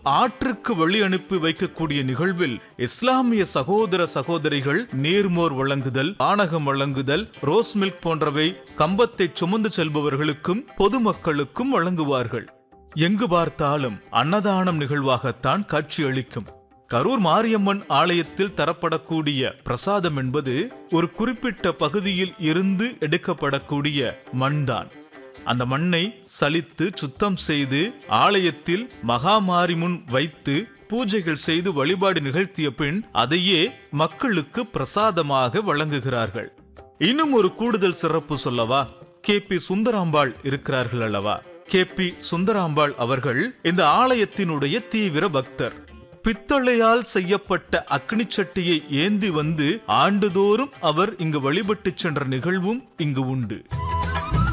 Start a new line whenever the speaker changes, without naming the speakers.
ஆற்றுக்கு வழி அனுப்பி வைக்கக்கூடிய நிகழ்வில் இஸ்லாமிய சகோதர சகோதரிகள் நீர்மோர் வழங்குதல் ஆணகம் வழங்குதல் ரோஸ் மில்க் போன்றவை கம்பத்தை சுமந்து செல்பவர்களுக்கும் பொதுமக்களுக்கும் வழங்குவார்கள் எங்கு பார்த்தாலும் அன்னதானம் நிகழ்வாகத்தான் காட்சியளிக்கும் கரூர் மாரியம்மன் ஆலயத்தில் தரப்படக்கூடிய பிரசாதம் என்பது ஒரு குறிப்பிட்ட பகுதியில் இருந்து எடுக்கப்படக்கூடிய மண்தான் அந்த மண்ணை சலித்து சுத்தம் செய்து ஆலயத்தில் மகாமாரி முன் வைத்து பூஜைகள் செய்து வழிபாடு நிகழ்த்திய பின் அதையே மக்களுக்கு பிரசாதமாக வழங்குகிறார்கள் இன்னும் ஒரு கூடுதல் சிறப்பு சொல்லவா கே பி சுந்தராம்பாள் இருக்கிறார்கள் அல்லவா கே பி சுந்தராம்பாள் அவர்கள் இந்த ஆலயத்தினுடைய தீவிர பக்தர் பித்தளையால் செய்யப்பட்ட அக்னி சட்டியை ஏந்தி வந்து ஆண்டுதோறும் அவர் இங்கு வழிபட்டு சென்ற நிகழ்வும் இங்கு உண்டு